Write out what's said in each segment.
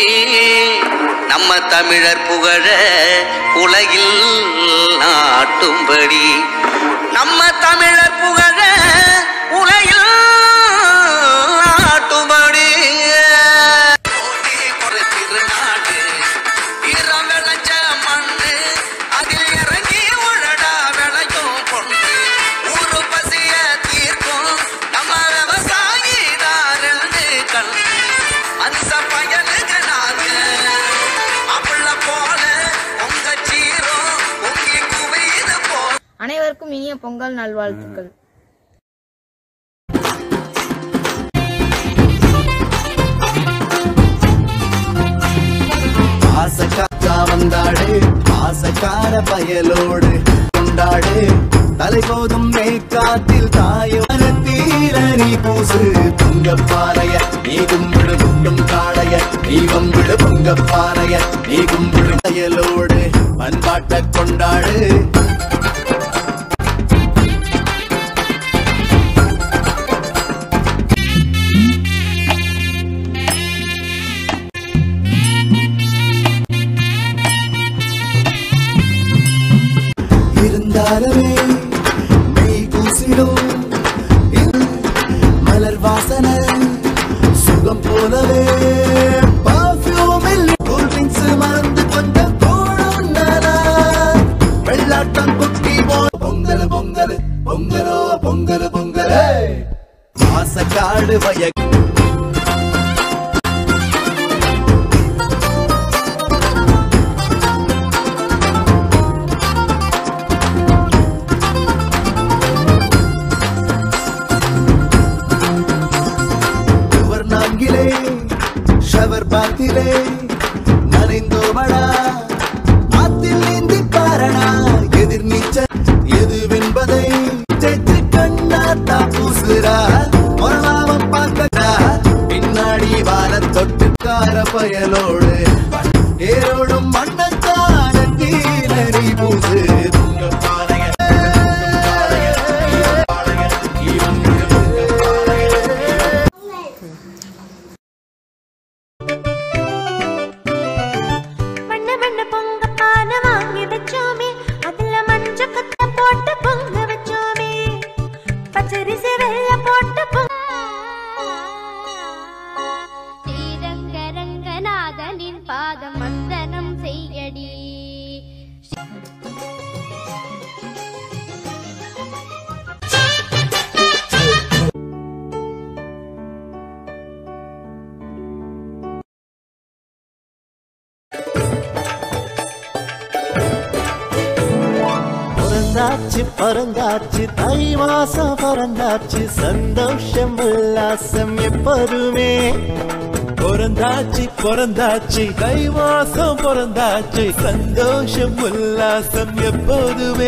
நம்ம தமிழர் புகழ உலகில் நாட்டும்படி நம்ம தமிழர் புகழ உலகில் நாட்டும்படி ஓடி ஒரு திருநாடு ஈரம் விளைஞ்ச மண்ணு அதில் இறங்கி உழடா விளையும் பொண்ணு ஊரு பசிய தீர்க்கும் நம்ம விவசாயி ரெண்டு கண்ணு மனுஷ பயனுக்கு நாங்க அப்புள்ள போல உங்க சீரம் உங்கி குவியுது போல அனைவருக்கும் இனிய பொங்கல் நல்வாழ்த்துக்கள் ஆசக்காக்கா வந்தாடு ஆசக்கார பயலோடு கொண்டாடு தலைபோதும் மேற்காத்தில் தாயோர தீர நீ பூசு பொங்கப்பாறைய நீ கும்பிடு குண்டும் காளைய நீ கும்பிடு பொங்கப்பாறைய நீ கும்பிடு பயலோடு பண்பாட்ட கொண்டாடு இருந்தாலுமே மெய் கூசிடும் இல் மலர் வாசனை சுகம் போலவே பர்ஃபியூமில் கூல் ட்ரிங்க்ஸ் மறந்து கொஞ்சம் தோணும் வெள்ளாட்டம் குட்டி போ பொங்கல் பொங்கல் பொங்கலோ பொங்கல் பொங்கல் ஆசக்காடு வய சுவர் நான்கிலே ஷவர் பாத்திலே நனைந்தோமடா ஆத்தில் நீந்தி பாரணா எதிர் நீச்சல் எதுவென்பதை செத்து கண்ணாத்தா பூசுறா மொரலாம பார்க்கடா பின்னாடி வார தொட்டுக்கார பயலோடு ஏரோடும் மண்ணத்தான தீனரி பூசு துங்க பாறைய வண்ண வண்ண பொங்க பானை வாங்கி வச்சோமே அதுல மஞ்ச கொத்த போட்டு பொங்க வச்சோமே பச்சரிசி வெள்ள போட்டு பொங்க ஸ்ரீரங்க ரங்கநாதனின் பாதம் வந்தனம் செய்யடி பிறந்தாச்சு பிறந்தாச்சு தை மாசம் பிறந்தாச்சு சந்தோஷம் உல்லாசம் எப்போதுமே பிறந்தாச்சு பிறந்தாச்சு தை மாசம் பிறந்தாச்சு சந்தோஷம் உல்லாசம் எப்போதுமே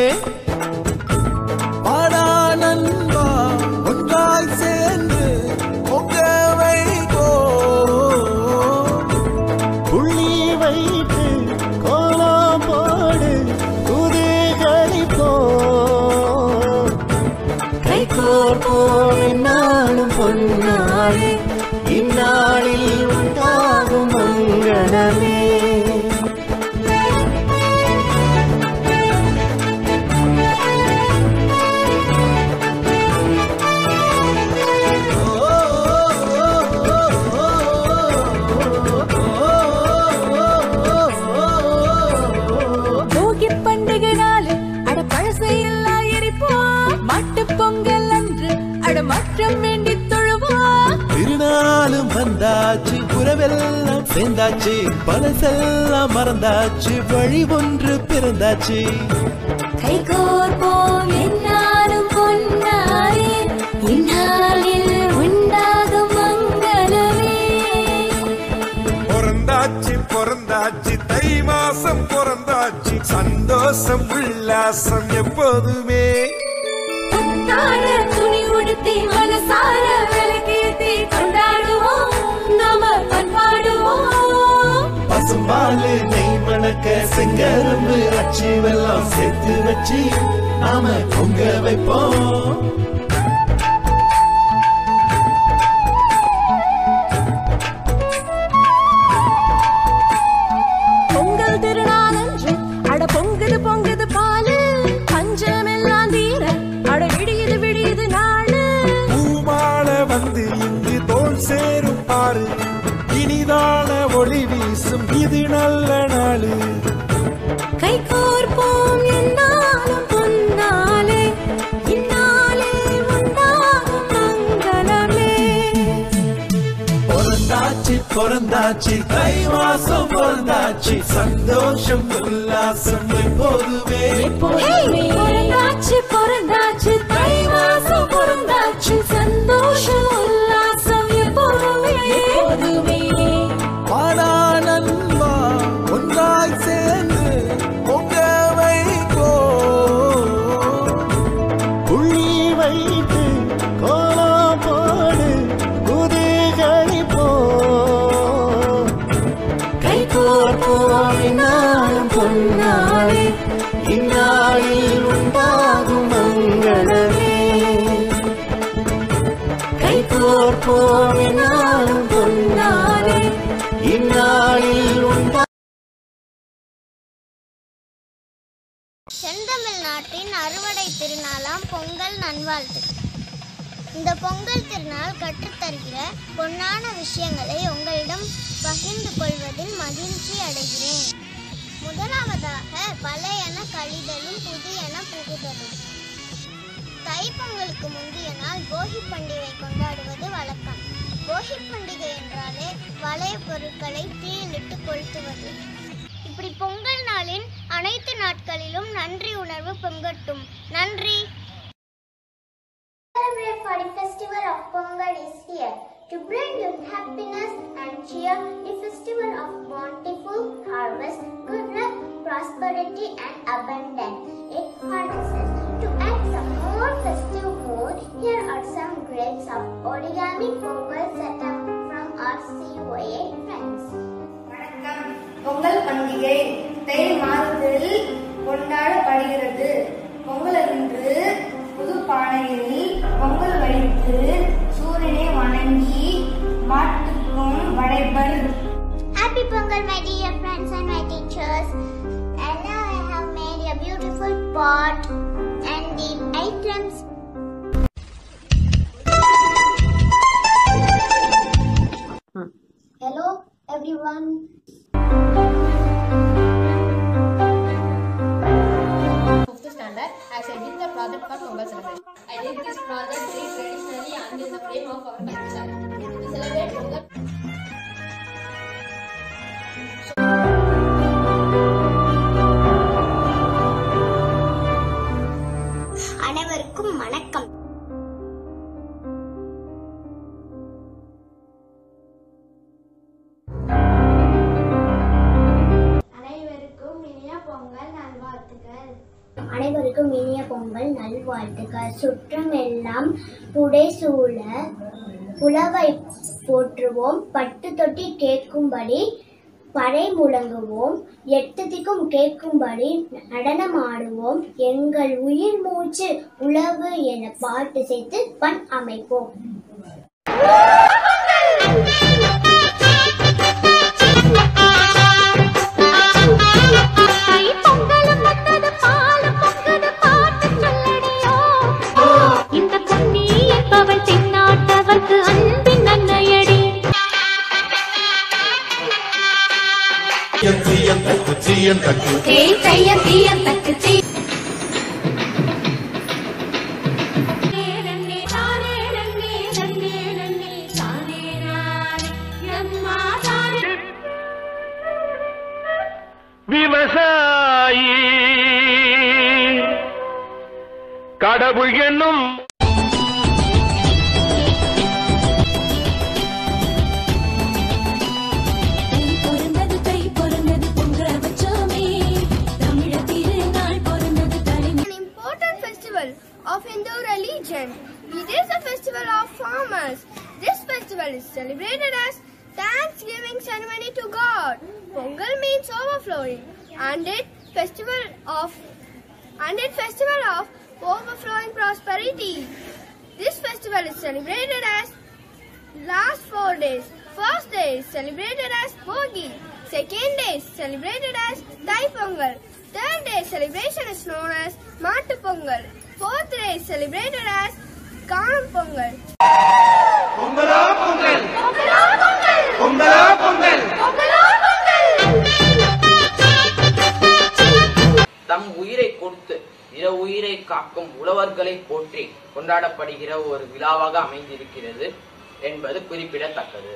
பாடா நண்பா ஒன்றாய் சேர்ந்து பொங்க வைகோ புள்ளி வைத்து கோலம் போடு குதிகளை போ கை கோர்ப்போம் இந்நாளும் பொன்னாளே இந்நாளில் உண்டாகும் மங்களமே போகி பண்டிகை நாள் அட பழசை எல்லாம் எரிப்போம் மாட்டு பொங்கல் அன்று அட மாற்றம் வேண்டி தொழுவோம் திருநாளும் வந்தாச்சு உறவெல்லாம் சேர்ந்தாச்சு பழசெல்லாம் மறந்தாச்சு வழி ஒன்று பிறந்தாச்சு கை கோர்ப்போம் என்னாலும் பொன்னாரே இந்நாளில் உண்டாகும் மங்களமே பிறந்தாச்சு பிறந்தாச்சு தை மாசம் பிறந்தாச்சு சந்தோஷம் உல்லாசம் எப்போதுமே புத்தாட துணி உடுத்தி மனசார விளக்கேத்தி கொண்டாடுவோம் நாம பண்பாடுவோம் பசும்பாலு நெய் மணக்க செங்கரும்பு அச்சு வெல்லம் சேர்த்து வச்சு நாம பொங்க வைப்போம் ஒளி வீசும் இது நல்ல நாளு கை கோர்ப்போம் என்னாலும் பொன்னாலே இந்நாளே உண்டாகும் மங்களமே பிறந்தாச்சு பிறந்தாச்சு தை மாசம் பிறந்தாச்சு சந்தோஷம் உல்லாசம் எப்போதுமே பிறந்தாச்சு பிறந்தாச்சு தை மாசம் பிறந்தாச்சு சந்தோஷம் உல்லாசம் எப்போதுமே எப்போதுமே வாடா நண்பா ஒன்றாய் சேர்ந்து பொங்க வைப்போ புள்ளி வைத்து கோலம் போடு குதிகளிப்போ கை கோர்ப்போம் இந்நாளும் பொன்னாளே இந்நாளில் உண்டாகும் மங்களமே கை கோர்ப்போம் இந்நாளும் பொன்னாளே இந்நாளில் உண்டா செந்தமிழ் நாட்டின் அறுவடை திருநாளாம் பொங்கல் நல்வாழ்த்து இந்த பொங்கல் திருநாள் கற்றுத்தருகிற பொன்னான விஷயங்களை உங்களிடம் பகிர்ந்து கொள்வதில் மகிழ்ச்சி அடைகிறேன் முதலாவதாக பழையன கழிதலும் புதியன புகுதலும் தைப்பொங்கலுக்கு முந்தைய நாள் போகி பண்டிகை கொண்டாடுவது வழக்கம் போகி பண்டிகை என்றாலே பழைய பொருட்களை தீயிலிட்டு கொளுத்துவது இப்படி பொங்கல் நாளின் அனைத்து நாட்களிலும் நன்றி உணர்வு பொங்கட்டும் நன்றி Celebrate for the festival of Pongal is here to bring you happiness and cheer. The festival of bountiful harvest, good luck, prosperity, and abundance. It harnesses to add some more festive mood. Here are some grades of origami Pongal setup from our COA friends. வணக்கம் பொங்கல் பண்டிகை தை மாதத்தில் கொண்டாடப்படுகிறது பொங்கலன்று புது பானையில் பொங்கல் வைத்து சூரியனை வணங்கி மாட்டுக்கும் படைப்பர் Happy Pongal, my dear friends and my teachers. And now I have made a beautiful pot and the items. Hello, everyone. fifth standard as I did the project for Pongal celebration. I did this project very traditionally and in the frame of our culture. To celebrate Pongal. அனைவருக்கும் வணக்கம் அனைவருக்கும் இனிய பொங்கல் நல்வாழ்த்துக்கள் அனைவருக்கும் இனிய பொங்கல் நல்வாழ்த்துக்கள் சுற்றம் எல்லாம் புடைசூழ புலவை போற்றுவோம் பட்டு தொட்டி கேட்கும்படி படை முழங்குவோம் எட்டு திக்கும் கேட்கும்படி நடனமாடுவோம் எங்கள் உயிர் மூச்சு உழவு என பாட்டு சேர்த்து பண் அமைப்போம் பொங்கலும் வந்தது பாலும் பொங்குது பாட்டு சொல்லடியோ இந்த பொன்னி என்பவள் தென்னாட்டவர்க்கு அன்பின் அன்னையடி தேய் தைய தீய தக்கு தீ விவசாயி கடவுள் என்னும் பொருந்தது கை பொருந்தது பொங்க வச்சோமே தமிழ திருநாள் பொருந்தது தலைமை An important festival of Hindu religion. It is a festival of farmers. This festival is celebrated as Thanksgiving ceremony to God. Pongal means overflowing, and it festival of and it festival of overflowing prosperity. This festival is celebrated as last four days. First day is celebrated as Bogi. Second day is celebrated as Thai Pongal. Third day celebration is known as Matu Pongal. Fourth day is celebrated as Kanam Pongal. பொங்கலா பொங்கல் பொங்கலா பொங்கல் பொங்கலா பொங்கல் பிற உயிரை காக்கும் உழவர்களை போற்றி கொண்டாடப்படுகிற ஒரு விழாவாக அமைந்திருக்கிறது என்பது குறிப்பிடத்தக்கது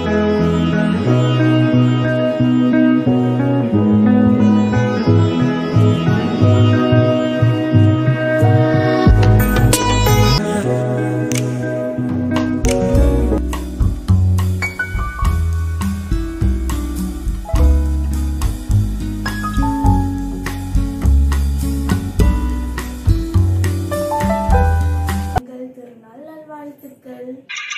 உங்கள் திருநாள் நல்வாழ்த்துக்கள்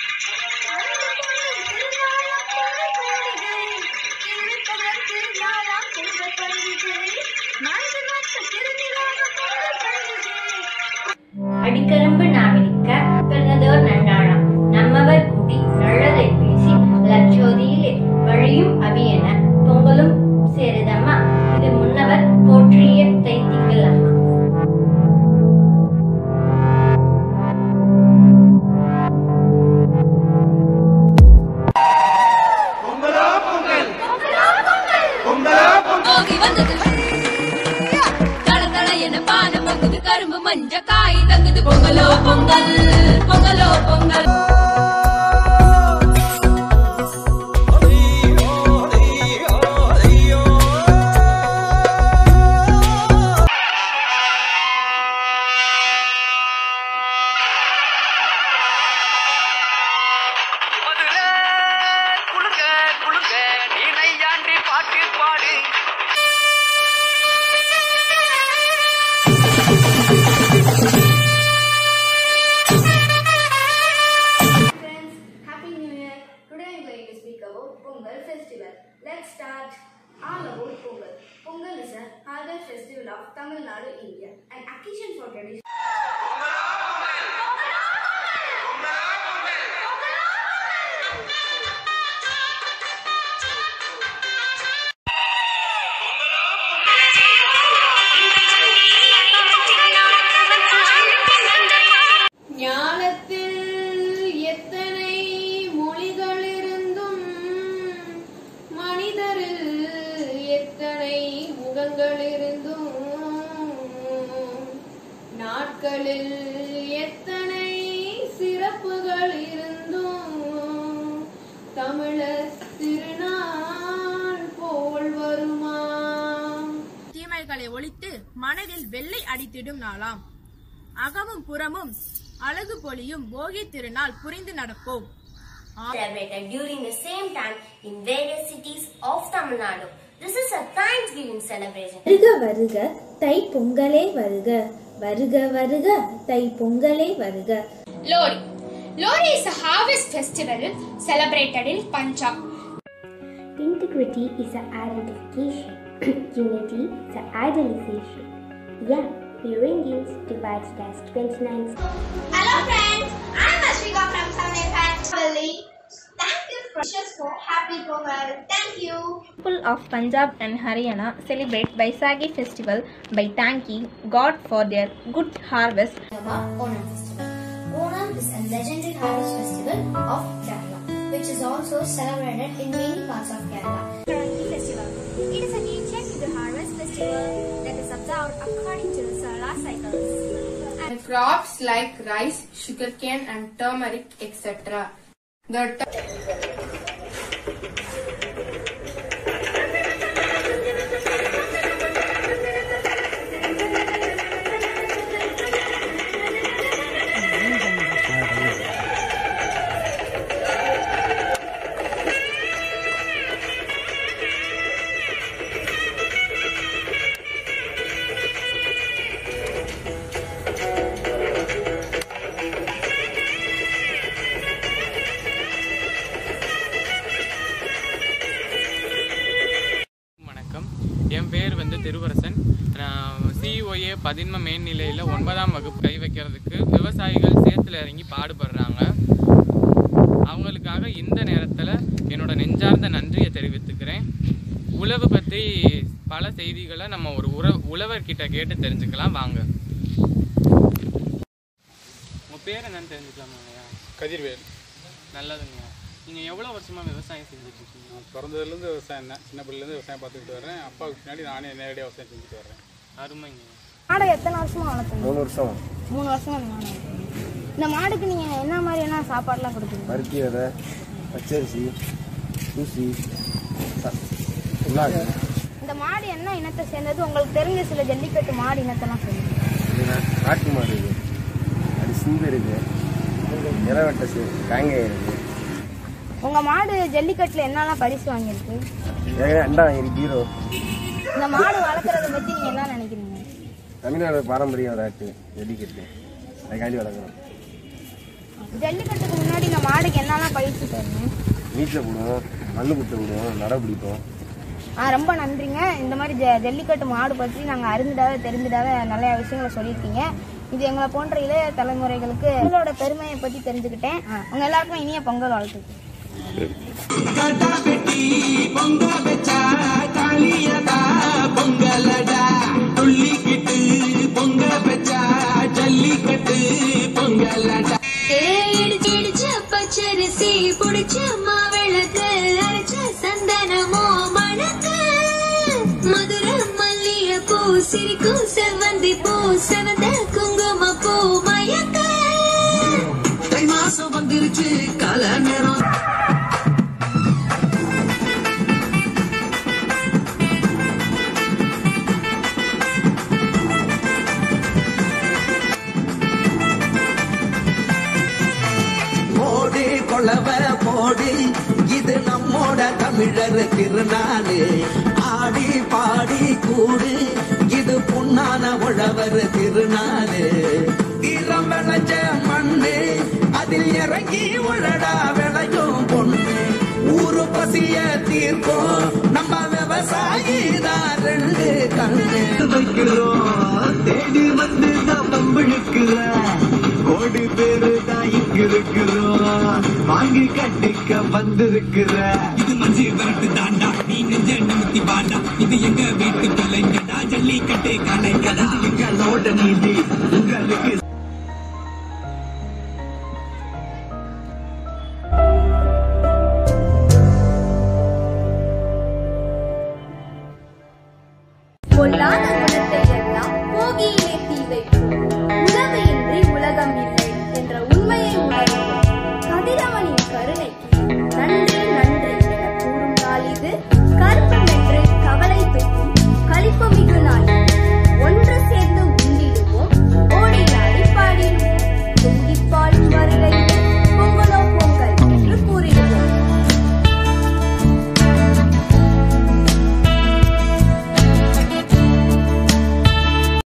அடிக்கரும்பு நாவினிக்க பிறந்ததோர் நன்னாளாம் நம்மவர் கூடி நல்லதை பேசி லட்சோதியிலே வழியும் அவியன பொங்கலும் சேருதம்மா இது முன்னவர் போற்றிய தைத்திங்கள் அம்மா போகி வந்தது தட தட என பானம் பொங்குது கரும்பு மஞ்ச காய் தங்குது பொங்கலோ பொங்கல் பொங்கலோ பொங்கல் குளுங்க குளுங்க நீ நையாண்டி பாட்டு பாடு Friends, Happy New Year. Today I'm going to speak about Pongal festival. Let's start. All about Pongal. Pongal is a harvest festival of Tamil Nadu, India. An occasion for tradition. ஞானத்தில் எத்தனை மொழிகள் இருந்தும் மனிதரில் எத்தனை முகங்கள் இருந்தும் நாட்களில் எத்தனை சிறப்புகள் இருந்தும் தமிழர் திருநாள் போல் வருமா தீமைகளை ஒழித்து மனதில் வெள்ளை அடித்திடும் நாளாம் அகமும் புறமும் அழகு பொலியும் போகி திருநாள் புரிந்து நடப்போம் celebrated during the same time in various cities of Tamil Nadu. This is a Thanksgiving celebration. வருக வருக தை பொங்கலே வருக வருக வருக தை பொங்கலே வருக Lori. Lori is a harvest festival celebrated in Punjab. Integrity is an identification. Unity is an idealization. Yeah, we Indians divides as 29 Hello friends, I'm Ashwika from Samepat Valley. Thank you precious for happy Pongal. Thank you. People of Punjab and Haryana celebrate Baisakhi festival by thanking God for their good harvest. Onam festival. Onam is a legendary harvest festival of Kerala, which is also celebrated in many parts of Kerala. Karangi festival. It is an ancient Hindu harvest festival that is observed according to the solar cycles. And crops like rice, sugarcane and turmeric etc. The வணக்கம் என் பேர் வந்து திருவரசன் நான் COA பதின்ம மேல்நிலையில் ஒன்பதாம் வகுப்பு கை வைக்கிறதுக்கு விவசாயிகள் சேத்துல இறங்கி பாடுபடுறாங்க அவங்களுக்காக இந்த நேரத்தில் என்னோட நெஞ்சார்ந்த நன்றியை தெரிவித்துக்கிறேன் உழவு பற்றி பல செய்திகளை நம்ம ஒரு உற உழவர்கிட்ட கேட்டு தெரிஞ்சுக்கலாம் வாங்க உங்கள் பேர் என்னன்னு தெரிஞ்சுக்கலாமா இல்லையா கதிர்வேல் நல்லதுங்க நீங்கள் எவ்வளோ வருஷமாக விவசாயம் செஞ்சுட்டு இருக்கீங்க நான் பிறந்ததுலேருந்து விவசாயம் தான் சின்ன பிள்ளைலேருந்து விவசாயம் பார்த்துக்கிட்டு வரேன் அப்பாவுக்கு பின்னாடி நானே நேரடியாக விவசாயம் செஞ்சுட்டு வரேன் அருமைங்க மாடை எத்தனை வருஷமா வளர்த்துங்க மூணு வருஷம் மூணு வருஷமா இந்த மாடு வளர்த்துறீங்க. இந்த மாடுக்கு நீங்க என்ன மாதிரியான சாப்பாடுலாம் கொடுக்குறீங்க பருத்தி விதை பச்சரிசி தூசி ச- எல்லாம் இருக்கு. இந்த மாடு என்ன இனத்தை சேர்ந்தது உங்களுக்கு தெரிஞ்ச சில ஜல்லிக்கட்டு மாடு இனத்தெல்லாம் சொல்லுங்க இது நா- நாட்டு மாடு இருக்கு அது சிந்து இருக்கு நிலவட்டசு காங்கேயம் இருக்கு உங்க மாடு ஜல்லிக்கட்டுல என்னெல்லாம் பரிசு வாங்கியிருக்கு ஏற்கனவே அண்டா இருக்கு ஹீரோ இந்த மாடு வளர்க்குறத பத்தி நீங்க என்ன நினைக்கிறீங்க தமிழ்நாடு பாரம்பரிய விளையாட்டு ஜல்லிக்கட்டு அதுக்காண்டி வளர்க்குறோம் ஜல்லிக்கட்டுக்கு முன்னாடி இந்த மாடுக்கு என்னெல்லாம் பயிற்சி தரணும் வீட்டில் போடுவோம் மண்ணு குத்த விடுவோம் நட பிடிப்போம் ஆ ரொம்ப நன்றிங்க இந்த மாதிரி ஜ ஜல்லிக்கட்டு மாடு பற்றி நாங்கள் அறிந்துடாத தெரிஞ்சிடாத நிறைய விஷயங்களை சொல்லியிருக்கீங்க இது எங்களை போன்ற இளைய தலைமுறைகளுக்கு உங்களோட பெருமையை பற்றி தெரிஞ்சுக்கிட்டேன் உங்க எல்லாருக்கும் இனிய பொங்கல் வாழ்த்துக்கள் பொங்க வச்சா காளியதா பொங்கலடா துள்ளிக்கிட்டு பொங்க வச்சா ஜல்லிக்கட்டு பொங்கலடா இடிச்சு இடிச்ச பச்சரிசி புடிச்ச மாவிளக்கு அரைச்ச சந்தனமோ மணக்கு மதுர மல்லிய பூ சிரிக்கும் செவ்வந்தி பூ செவந்த குங்கும பூ மயக்க தை மாசம் வந்துருச்சு கால நேரம் போடு கொளவ போடு இது நம்மோட தமிழர் திருநாளு ஆடி பாடி கூடு இது புண்ணான உழவர் திருநாளு தீரம் விளைஞ்ச மண்ணு அதில் இறங்கி உழடா விளையும் பொண்ணு ஊரு பசிய தீர்க்கும் நம்ம விவசாயி தான் ரெண்டு கண்ணு வைக்கிறோம் தேடி வந்து தான் பம்பிழுக்கிற கோடி பேரு தான் இங்க இருக்கிறோம் வாங்கி கட்டிக்க வந்திருக்கிற இது மஞ்சி விரட்டு தாண்டா நீ நெஞ்ச நிமித்தி பாண்டா இது எங்க வீட்டு கலைஞடா ஜல்லிக்கட்டு கலைஞடா எங்களோட நீதி